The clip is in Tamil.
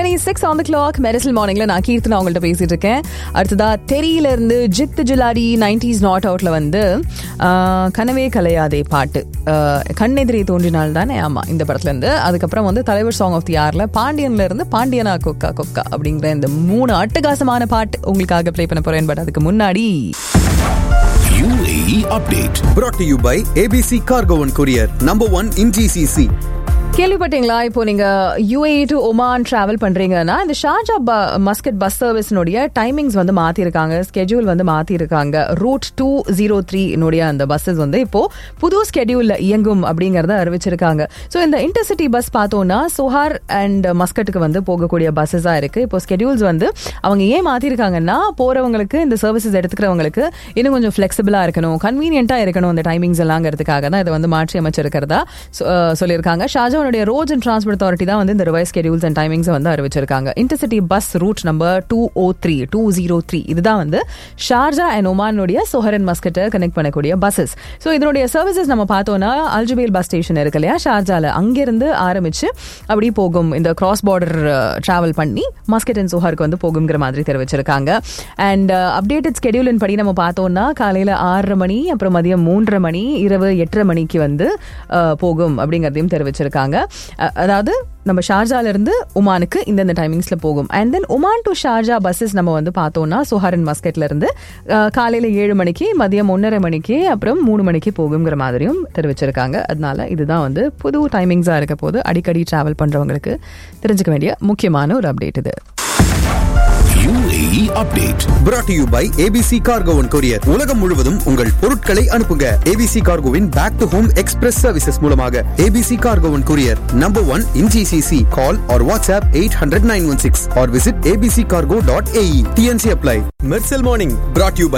Twenty six on the clock Mersal மார்னிங்ல நான் கீர்த்தனா உங்கள்ட்ட பேசிட்டு இருக்கேன் அடுத்ததா தெரியல இருந்து ஜித் ஜுலாடி நைன்டிஸ் நாட் அவுட்ல வந்து ஆஹ், கனவே கலையாதே பாட்டு ஆஹ், கண்ணெதிரே தோன்றினால் தானே ஆமா இந்த படத்துல இருந்து அதுக்கப்புறம் வந்து தலைவர் சாங் ஆஃப் தி யார்ல பாண்டியன்ல இருந்து பாண்டியனா கொக்கா கொக்கா அப்படிங்கிற இந்த மூணு அட்டகாசமான பாட்டு உங்களுக்காக ப்ளே பண்ண போறேன் பட் அதுக்கு முன்னாடி UAE update. brought to you by ABC Cargo and Courier, number one in GCC. கேள்விப்பட்டீங்களா இப்போ நீங்க யூஏஇ டு ஒமான் டிராவல் பண்றீங்கன்னா இந்த ஷார்ஜா மஸ்கட் பஸ் சர்வீஸ்னுடைய டைமிங்ஸ் வந்து மாத்திருக்காங்க ஸ்கெடியூல் வந்து மாத்திருக்காங்க ரூட் டூ ஜீரோ த்ரீ அந்த பஸ்ஸஸ் வந்து இப்போ புது ஸ்கெடியூல்ல இயங்கும் அப்படிங்கறத அறிவிச்சிருக்காங்க ஸோ இந்த இன்டர்சிட்டி பஸ் பார்த்தோம்னா சுஹார் அண்ட் மஸ்கட்டுக்கு வந்து போகக்கூடிய பஸ்ஸஸா இருக்கு இப்போ ஸ்கெடியூல்ஸ் வந்து அவங்க ஏன் மாத்திருக்காங்கன்னா போறவங்களுக்கு இந்த சர்வீசஸ் எடுத்துக்கிறவங்களுக்கு இன்னும் கொஞ்சம் ஃபிளெக்சிபிளா இருக்கணும் கன்வீனியன்ட்டா இருக்கணும் இந்த டைமிங்ஸ் எல்லாங்கிறதுக்காக தான் இதை வந்து மாற்றி அமைச்சிருக்கிறதா சொ- அஹ் சொல்லியிருக்காங்க ஷாஜாவுடைய ரோட்ஸ் அண்ட் டிரான்ஸ்போர்ட் அத்தாரிட்டி தான் வந்து இந்த ரிவைஸ் ஸ்கெடியூல்ஸ் அண்ட் டைமிங்ஸ் வந்து அறிவிச்சிருக்காங்க intercity bus route number two O three two zero three இதுதான் வந்து ஷார்ஜா அண்ட் ஒமானுடைய சொஹரன் மஸ்கட்டை கனெக்ட் பண்ணக்கூடிய பஸ்ஸஸ் ஸோ இதனுடைய சர்வீசஸ் நம்ம பார்த்தோம்னா அல்ஜுபேல் பஸ் ஸ்டேஷன் இருக்கு இல்லையா ஷார்ஜால அங்கிருந்து ஆரம்பிச்சு அப்படி போகும் இந்த கிராஸ் பார்டர் டிராவல் பண்ணி மஸ்கட் அண்ட் சோஹருக்கு வந்து போகுங்கிற மாதிரி தெரிவிச்சிருக்காங்க அண்ட் அப்டேட்டட் ஸ்கெடியூலின் படி நம்ம பார்த்தோம்னா காலையில ஆறரை மணி அப்புறம் மதியம் மூன்றரை மணி இரவு எட்டரை மணிக்கு வந்து அஹ், போகும் அப்படிங்கிறதையும் தெரிவிச்சிருக்காங்க அஹ், அதாவது நம்ம ஷார்ஜால இருந்து ஒமானுக்கு இந்தந்த டைமிங்ஸ்ல போகும் and then Oman to Sharjah buses நம்ம வந்து பார்த்தோம்னா சுஹாரன் மஸ்கட்ல இருந்து அஹ், காலையில ஏழு மணிக்கு மதியம் ஒன்னரை மணிக்கு அப்புறம் மூணு மணிக்கு போகுங்கிற மாதிரியும் தெரிவிச்சிருக்காங்க அதனால இதுதான் வந்து புது டைமிங்ஸா இருக்க போது அடிக்கடி டிராவல் பண்றவங்களுக்கு தெரிஞ்சுக்க வேண்டிய முக்கியமான ஒரு அப்டேட் இது UAE update. brought to you by ABC Cargo and Courier. உலகம் முழுவதும் உங்கள் பொருட்களை அனுப்புங்க ABC Cargoவின் back to home express services மூலமாக ABC Cargo and Courier, number one in GCC. Call or WhatsApp 800 916 or visit abccargo.ae. TNC apply. Mercel Morning, brought to you by